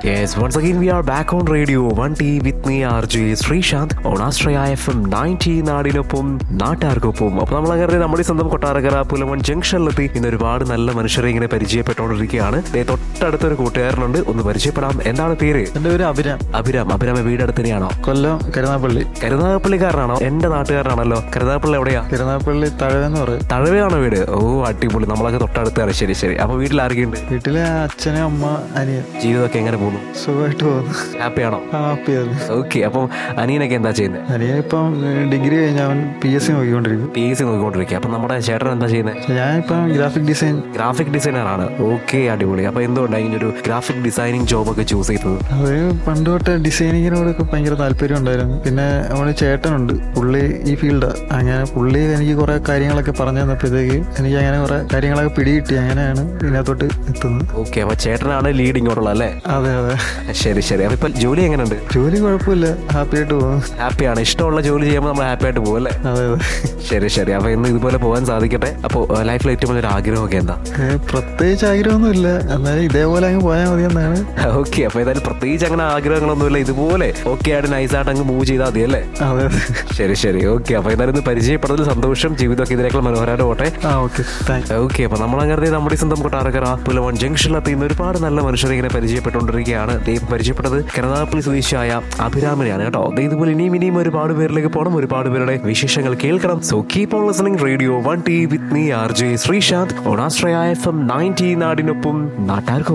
Yes, once again we are back on radio 1T with me RJ Sreesanth on Astraya FM 90 നാടിനൊപ്പം നാട്ടാർക്കൊപ്പം അപ്പോൾ നമ്മൾ അങ്ങനെ നമ്മുടെ സ്വന്തം കൊട്ടാരക്കര പുലമൺ ജംഗ്ഷനിലെത്തി ഇന്ന് ഒരുപാട് നല്ല മനുഷ്യരെ ഇങ്ങനെ പരിചയപ്പെട്ടുകൊണ്ടിരിക്കുകയാണ് ദേ തൊട്ടടുത്തൊരു കൂട്ടുകാരനുണ്ട് ഒന്ന് പരിചയപ്പെടാം എന്താണ് പേര് എന്റെ പേര് അഭിരാം അഭിരാം അഭിരാമ വീട് അടുത്തന്നെയാണോ കൊല്ലം കരുനാപ്പള്ളി കരുനാഗപ്പള്ളിക്കാരനാണോ എന്റെ നാട്ടുകാരനാണല്ലോ കരുനാഗപ്പള്ളി എവിടെയാ കരുനാപ്പള്ളി തഴവെന്ന് പറയും തഴവയാണോ വീട് ഓ അടിപൊളി നമ്മളൊക്കെ തൊട്ടടുത്താണ് ശരി ശരി അപ്പൊ വീട്ടിൽ ആരൊക്കെയുണ്ട് വീട്ടിലെ അച്ഛനും അമ്മ അനിയൻ ജീവിതമൊക്കെ എങ്ങനെ പോകുന്നു സുഖമായിട്ട് പോകുന്നു ഹാപ്പിയാണോ ഹാപ്പിയായിരുന്നു ഓക്കെ അപ്പം അനിയനൊക്കെ എന്താ ചെയ്യുന്നത് അനിയൻ ഇപ്പം ഡിഗ്രി കഴിഞ്ഞ് അവൻ പി എസ് സി നോക്കിക്കൊണ്ടിരിക്കും പി എസ് സി നോക്കിക്കൊണ്ടിരിക്കുക അപ്പം നമ്മുടെ ചേട്ടൻ എന്താ ചെയ്യുന്നത് ഞാൻ ഇപ്പം ഗ്രാഫിക് ഡിസൈൻ ഗ്രാഫിക് ഡിസൈനർ ആണ് ഓക്കെ അടിപൊളി അപ്പൊ എന്തുകൊണ്ടാണ് ഇങ്ങനെ ഒരു ഗ്രാഫിക് ഡിസൈനിങ് ജോബ് ഒക്കെ ചൂസ് ചെയ്തത് അത് പണ്ട് തൊട്ട് ഡിസൈനിങ്ങിനോടൊക്കെ ഭയങ്കര താല്പര്യം ഉണ്ടായിരുന്നു പിന്നെ അവന് ചേട്ടനുണ്ട് പുള്ളി ഈ ഫീൽഡാണ് അങ്ങനെ പുള്ളി എനിക്ക് കുറെ കാര്യങ്ങളൊക്കെ പറഞ്ഞു തന്നപ്പോഴത്തേക്ക് എനിക്ക് അങ്ങനെ കുറെ കാര്യങ്ങളൊക്കെ പിടികിട്ടി അങ്ങനെയാണ് ഇതിനകത്തോട്ട് എത്തുന്നത് ഓക്കെ അപ്പൊ ചേട്ടനാണ് ലീഡ് ഇങ്ങോട്ടുള്ള അല്ലേ അതെ അതെ ശരി ശരി അപ്പൊ ഇപ്പൊ ജോലി എങ്ങനെയുണ്ട് ജോലി കുഴപ്പമില്ല ഹാപ്പി ആയിട്ട് പോകുന്നു ഹാപ്പിയാണ് ഇഷ്ടമുള്ള ജോലി ചെയ്യുമ്പോൾ നമ്മൾ ഹാപ്പി ആയിട്ട് പോകും അല്ലേ അതെ അതെ ശരി ശരി അപ്പൊ ഇന്ന് ഇതുപോലെ പോകാൻ സാധിക്കട്ടെ അപ്പോൾ ലൈഫിൽ ഏറ്റവും വലിയൊരു ആഗ്രഹമൊക്കെ എന്താ ഏ, പ്രത്യേകിച്ച് ആഗ്രഹമൊന്നുമില്ല എന്നാലും ഇതേപോലെ അങ്ങ് പോയാൽ മതി എന്നാണ് ഓക്കെ അപ്പൊ ഏതായാലും പ്രത്യേകിച്ച് അങ്ങനെ ആഗ്രഹങ്ങളൊന്നുമില്ല ഇതുപോലെ ഓക്കെ ആയിട്ട് നൈസായിട്ട് അങ്ങ് മൂവ് ചെയ്താൽ മതി അല്ലേ അതെ അതെ ശരി ശരി ഓക്കെ അപ്പൊ ഏതായാലും ഇന്ന് പരിചയപ്പെടുന്നതിൽ സന്തോഷം ജീവിതമൊക്കെ ഇതിനേക്കാൾ മനോഹരമായിട്ട് പോട്ടെ ആ ഓക്കെ താങ്ക് ഓക്കെ അപ്പൊ നമ്മൾ അങ്ങനെ നമ്മുടെ സ്വന്തം കൊട്ടാരക്കര പുലവൺ ജംഗ്ഷനിലെത്തി ഇന്ന് ഒരുപാട് നല്ല മനുഷ്യരെ ഇങ്ങനെ പരിചയപ്പെട്ടുകൊണ്ടിരിക്കുകയാണ് ദൈവം പരിചയപ്പെട്ടത് കരുനാഗപ്പള്ളി സ്വദേശിയായ അഭിരാമനെയാണ് കേട്ടോ ദേ ഇതുപോലെ ഇനിയും ഇനിയും ഒരുപാട് പേരിലേക്ക് പോകണം ഒരുപാട് പേരുടെ വിശേഷങ്ങൾ കേൾക്കണം so keep on listening radio one T with me R J Sreesanth ഓണാശ്രയ എഫ് എം നയൻറ്റി നാടിനൊപ്പം നാട്ടാർക്കും